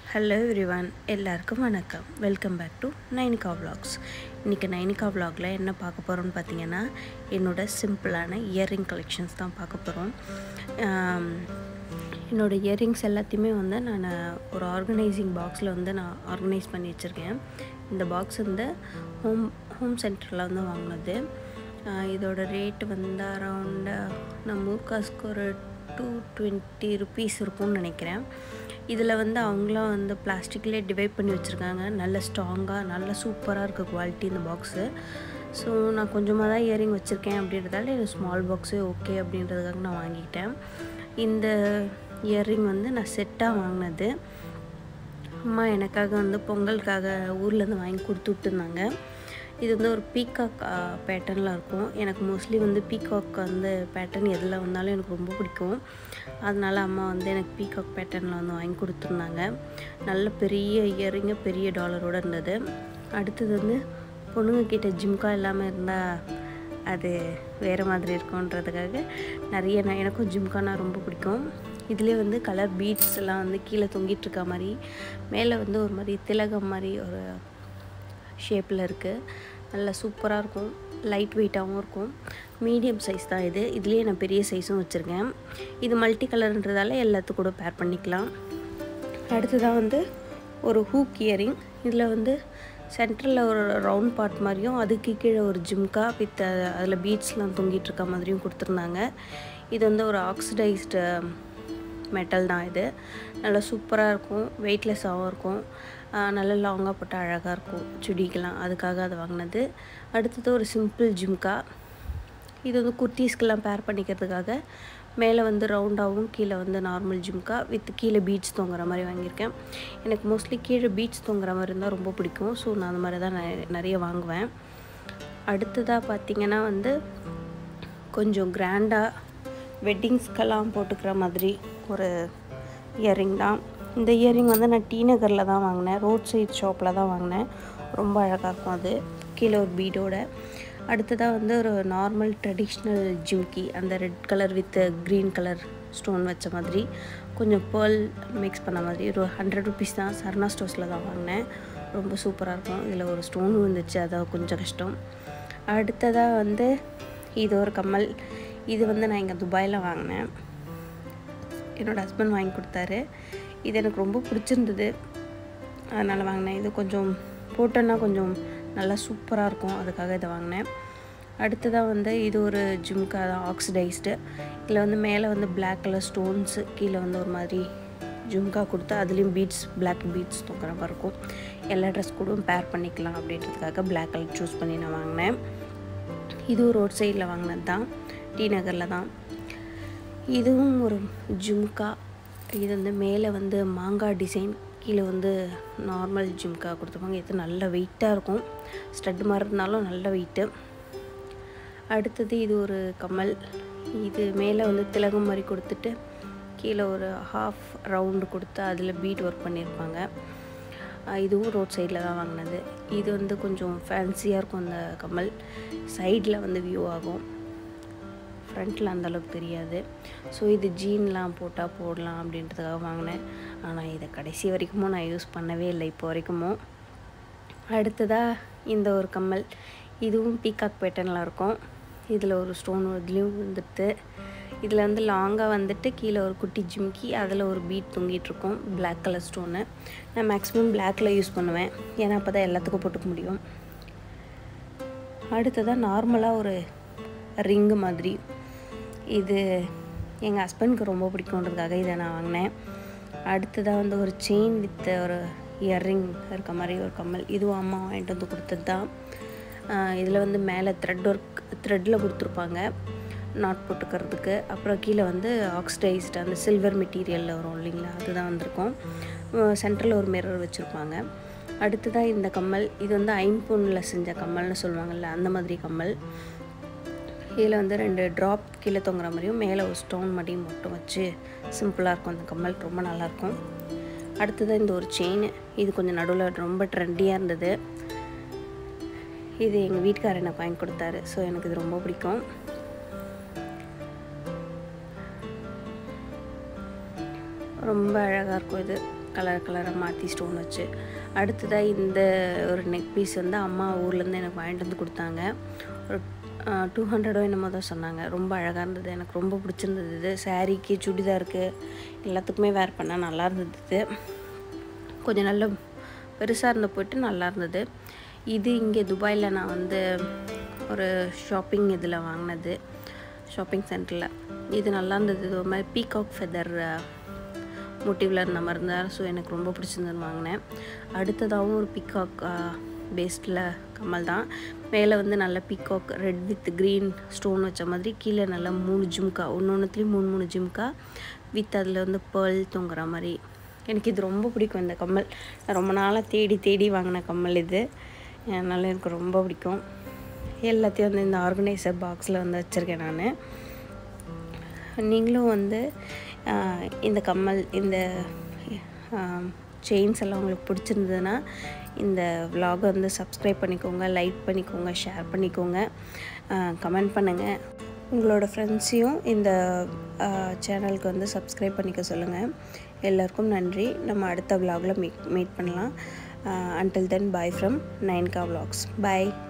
hello everyone எல்லாருக்கும் வணக்கம் welcome back to Nainika vlogs இன்றைக்கி நைனிகா vlogல என்ன பார்க்க போகிறோம்னு பார்த்தீங்கன்னா என்னோட சிம்பிளான இயரிங் கலெக்ஷன்ஸ் தான் பார்க்க போகிறோம் என்னோடய இயரிங்ஸ் எல்லாத்தையுமே வந்து நான் ஒரு ஆர்கனைசிங் பாக்ஸில் வந்து நான் ஆர்கனைஸ் பண்ணி வச்சுருக்கேன் இந்த பாக்ஸ் வந்து ஹோம் ஹோம் சென்டரில் வந்து வாங்கினது ஆஹ் இதோட ரேட் வந்து அரவுண்டு நம்ம காசுக்கு ஒரு டூ டுவெண்ட்டி ருபீஸ் இருக்கும்னு நினைக்கிறேன் இதில் வந்து அவங்களாம் வந்து பிளாஸ்டிக்லேயே டிவைட் பண்ணி வச்சுருக்காங்க நல்ல ஸ்ட்ராங்காக நல்ல சூப்பராக இருக்குது குவாலிட்டி இந்த பாக்ஸு ஸோ நான் கொஞ்சமாக தான் இயரிங் வச்சுருக்கேன் அப்படின்றதால எனக்கு ஸ்மால் பாக்ஸே ஓகே அப்படின்றதுக்காக நான் வாங்கிக்கிட்டேன் இந்த இயரிங் வந்து நான் செட்டாக வாங்கினது அம்மா எனக்காக வந்து பொங்கலுக்காக ஊர்லேருந்து வாங்கி கொடுத்து விட்டுருந்தாங்க இது வந்து ஒரு பீகாக் பேட்டர்னில் இருக்கும் எனக்கு மோஸ்ட்லி வந்து பீகாக் வந்து பேட்டர்ன் எதில் வந்தாலும் எனக்கு ரொம்ப பிடிக்கும் அதனால அம்மா வந்து எனக்கு பீகாக் பேட்டர்னில் வந்து வாங்கி கொடுத்துருந்தாங்க நல்ல பெரிய இயரிங்க பெரிய டாலரோடு இருந்தது அடுத்தது வந்து பொண்ணுங்க கிட்ட ஜிம்கா இல்லாமல் இருந்தால் அது வேறு மாதிரி இருக்கும்ன்றதுக்காக நிறைய நான் எனக்கும் ஜிம்கானா ரொம்ப பிடிக்கும் இதுலேயே வந்து கலர் பீட்ஸ் எல்லாம் வந்து கீழே தொங்கிட்டு இருக்க மாதிரி மேலே வந்து ஒரு மாதிரி திலகம் மாதிரி ஒரு ஷேப்பில் இருக்குது நல்லா சூப்பராக இருக்கும் லைட் வெயிட்டாகவும் இருக்கும் மீடியம் சைஸ் தான் இது இதுலேயே நான் பெரிய சைஸும் வச்சுருக்கேன் இது மல்டி கலர்ன்றதால எல்லாத்துக்கும் கூட பேர் பண்ணிக்கலாம் அடுத்ததாக வந்து ஒரு ஹூக் இயரிங் இதில் வந்து சென்டரில் ஒரு ரவுண்ட் பார்ட் மாதிரியும் அதுக்கு கீழே ஒரு ஜிம்கா வித் அதில் பீட்ஸ்லாம் தொங்கிட்டு இருக்க மாதிரியும் கொடுத்துருந்தாங்க இது வந்து ஒரு ஆக்சிடைஸ்டு மெட்டல் தான் இது நல்லா சூப்பராக இருக்கும் வெயிட்லெஸ்ஸாகவும் இருக்கும் நல்ல லாங்காக போட்டால் அழகாக இருக்கும் சுடிக்கெலாம் அதுக்காக அதை வாங்கினது அடுத்தது ஒரு சிம்பிள் ஜிம்கா இது வந்து குர்த்தீஸ்க்கெல்லாம் பேர் பண்ணிக்கிறதுக்காக மேலே வந்து ரவுண்டாகவும் கீழே வந்து நார்மல் ஜிம்கா வித் கீழே பீட்ஸ் தொங்குற மாதிரி வாங்கியிருக்கேன் எனக்கு மோஸ்ட்லி கீழே பீட்ஸ் தொங்குற மாதிரி இருந்தால் ரொம்ப பிடிக்கும் ஸோ நான் அந்த மாதிரி தான் நிறைய நிறைய வாங்குவேன் அடுத்ததாக பார்த்திங்கன்னா வந்து கொஞ்சம் கிராண்டாக வெட்டிங்ஸ்க்கெல்லாம் போட்டுக்கிற மாதிரி ஒரு இயரிங் தான் இந்த இயரிங் வந்து நான் டி நகரில் தான் வாங்கினேன் ரோட் சைட் ஷாப்பில் தான் வாங்கினேன் ரொம்ப அழகாக இருக்கும் அது கீழே ஒரு பீடோட அடுத்ததாக வந்து ஒரு நார்மல் ட்ரெடிஷ்னல் ஜிம்கி அந்த red colour with green colour stone வச்ச மாதிரி கொஞ்சம் பேர்ல் மிக்ஸ் பண்ண மாதிரி ஒரு ஹண்ட்ரட் ருபீஸ் தான் சரணா ஸ்டோர்ஸில் தான் வாங்கினேன் ரொம்ப சூப்பராக இருக்கும் இதில் ஒரு ஸ்டோன் விழுந்துச்சு அதான் கொஞ்சம் கஷ்டம் அடுத்ததாக வந்து இது ஒரு கம்மல் இது வந்து நான் இங்கே துபாயில் வாங்கினேன் என்னோடய ஹஸ்பண்ட் வாங்கி கொடுத்தாரு இது எனக்கு ரொம்ப பிடிச்சிருந்தது அதனால் வாங்கினேன் இது கொஞ்சம் போட்டோன்னா கொஞ்சம் நல்லா சூப்பராக இருக்கும் அதுக்காக இதை வாங்கினேன் அடுத்ததாக வந்து இது ஒரு ஜிம்கா தான் ஆக்சிடைஸ்டு இதில் வந்து மேலே வந்து பிளாக் கலர் ஸ்டோன்ஸு கீழே வந்து ஒரு மாதிரி ஜும்கா கொடுத்து அதுலேயும் பீட்ஸ் பிளாக் பீட்ஸ் தூக்குற மாதிரி இருக்கும் எல்லா ட்ரெஸ் கூடவும் பேர் பண்ணிக்கலாம் அப்படின்றதுக்காக பிளாக் கலர் சூஸ் பண்ணி நான் வாங்கினேன் இதுவும் ரோட் சைடில் வாங்கினது தான் டி நகரில் தான் இதுவும் ஒரு ஜும்கா இது வந்து மேலே வந்து மாங்காய் டிசைன் கீழே வந்து நார்மல் ஜிம்கா கொடுத்துருப்பாங்க இது நல்ல வெயிட்டாக இருக்கும் ஸ்டட் மாதிரி இருந்தாலும் நல்ல வெயிட்டு அடுத்தது இது ஒரு கமல் இது மேலே வந்து திலகம் மாதிரி கொடுத்துட்டு கீழே ஒரு ஹாஃப் ரவுண்டு கொடுத்து அதில் பீட் ஒர்க் பண்ணியிருப்பாங்க இதுவும் ரோட் சைடில் தான் வாங்கினது இது வந்து கொஞ்சம் ஃபேன்சியாக இருக்கும் அந்த கமல் சைடில் வந்து வியூ ஆகும் ஃப்ரண்ட்டில் அந்தளவுக்கு தெரியாது ஸோ இது ஜீன்லாம் போட்டால் போடலாம் அப்படின்றதுக்காக வாங்கினேன் ஆனால் இதை கடைசி வரைக்குமோ நான் யூஸ் பண்ணவே இல்லை இப்போ வரைக்குமோ அடுத்ததாக இந்த ஒரு கம்மல் இதுவும் பீகாக் பேட்டர்னில் இருக்கும் இதில் ஒரு ஸ்டோன் இதுலேயும் வந்துட்டு இதில் வந்து லாங்காக வந்துட்டு கீழே ஒரு குட்டி ஜிம்கி அதில் ஒரு பீட் தொங்கிட்டுருக்கும் பிளாக் கலர் ஸ்டோனு நான் மேக்ஸிமம் பிளாக்கில் யூஸ் பண்ணுவேன் ஏன்னா அப்போ தான் எல்லாத்துக்கும் போட்டுக்க முடியும் அடுத்ததாக நார்மலாக ஒரு ரிங்கு மாதிரி இது எங்கள் ஹஸ்பண்டுக்கு ரொம்ப பிடிக்குன்றதுக்காக இதை நான் வாங்கினேன் அடுத்ததாக வந்து ஒரு செயின் வித் ஒரு இயர்ரிங் இருக்க மாதிரி ஒரு கம்மல் இதுவும் அம்மா வாங்கிட்டு வந்து கொடுத்தது தான் இதில் வந்து மேலே த்ரெட் ஒர்க் த்ரெட்டில் கொடுத்துருப்பாங்க நாட் போட்டுக்கிறதுக்கு அப்புறம் கீழே வந்து ஆக்சிடைஸ்டு அந்த சில்வர் மெட்டீரியலில் வரும் இல்லைங்களா அதுதான் வந்திருக்கும் சென்டரில் ஒரு மிரர் வச்சுருப்பாங்க அடுத்ததாக இந்த கம்மல் இது வந்து ஐம்பொன்னில் செஞ்ச கம்மல்னு சொல்லுவாங்கள்ல அந்த மாதிரி கம்மல் இதில் வந்து ரெண்டு ட்ராப் கீழே தொங்குற மாதிரியும் மேலே ஒரு ஸ்டோன் மாதிரியும் மட்டும் வச்சு சிம்பிளாக இருக்கும் அந்த கம்மல் ரொம்ப நல்லாயிருக்கும் அடுத்ததாக இந்த ஒரு செயின் இது கொஞ்சம் நடுவில் ரொம்ப ட்ரெண்டியாக இருந்தது இது எங்கள் வீட்டுக்காரர் எனக்கு வாங்கி கொடுத்தாரு ஸோ எனக்கு இது ரொம்ப பிடிக்கும் ரொம்ப அழகாக இருக்கும் இது கலர் கலராக மாற்றி ஸ்டோன் வச்சு அடுத்ததாக இந்த ஒரு நெக் பீஸ் வந்து அம்மா ஊர்லேருந்து எனக்கு வாங்கிட்டு வந்து கொடுத்தாங்க ஒரு டூ ஹண்ட்ரடோ என்னமோ தான் சொன்னாங்க ரொம்ப அழகாக இருந்தது எனக்கு ரொம்ப பிடிச்சிருந்தது இது சாரீக்கு சுடிதாருக்கு எல்லாத்துக்குமே வேர் பண்ணால் நல்லா இருந்தது இது கொஞ்சம் நல்ல பெருசாக இருந்த போயிட்டு நல்லா இருந்தது இது இங்கே துபாயில் நான் வந்து ஒரு ஷாப்பிங் இதில் வாங்கினது ஷாப்பிங் சென்டரில் இது நல்லா இருந்தது இது ஒரு மாதிரி பீகாக் ஃபெதர் மோட்டிவில் இருந்த மாதிரி இருந்தார் ஸோ எனக்கு ரொம்ப பிடிச்சிருந்ததுன்னு வாங்கினேன் அடுத்ததாகவும் ஒரு பீகாக் பேஸ்டில் கம்மல் தான் மேலே வந்து நல்ல peacock red with green stone வச்ச மாதிரி கீழே நல்லா மூணு ஜிம்கா ஒன்று ஒன்றுத்துலேயும் மூணு மூணு ஜிம்கா வித் அதில் வந்து பேர்ல் தொங்குற மாதிரி எனக்கு இது ரொம்ப பிடிக்கும் இந்த கம்மல் நான் ரொம்ப நாளாக தேடி தேடி வாங்கின கம்மல் இது அதனால் எனக்கு ரொம்ப பிடிக்கும் எல்லாத்தையும் வந்து இந்த ஆர்கனைசர் பாக்ஸில் வந்து வச்சுருக்கேன் நான் நீங்களும் வந்து ஆஹ், இந்த கம்மல் இந்த செயின்ஸ் எல்லாம் உங்களுக்கு பிடிச்சிருந்ததுன்னா இந்த vlog-அ வந்து சப்ஸ்கிரைப் பண்ணிக்கோங்க லைக் பண்ணிக்கோங்க ஷேர் பண்ணிக்கோங்க கமெண்ட் பண்ணுங்கள் உங்களோட ஃப்ரெண்ட்ஸையும் இந்த சேனலுக்கு வந்து சப்ஸ்கிரைப் பண்ணிக்க சொல்லுங்கள் எல்லாருக்கும் நன்றி நம்ம அடுத்த vlog-ல மீட் மீட் பண்ணலாம் until then bye from Nainika vlogs bye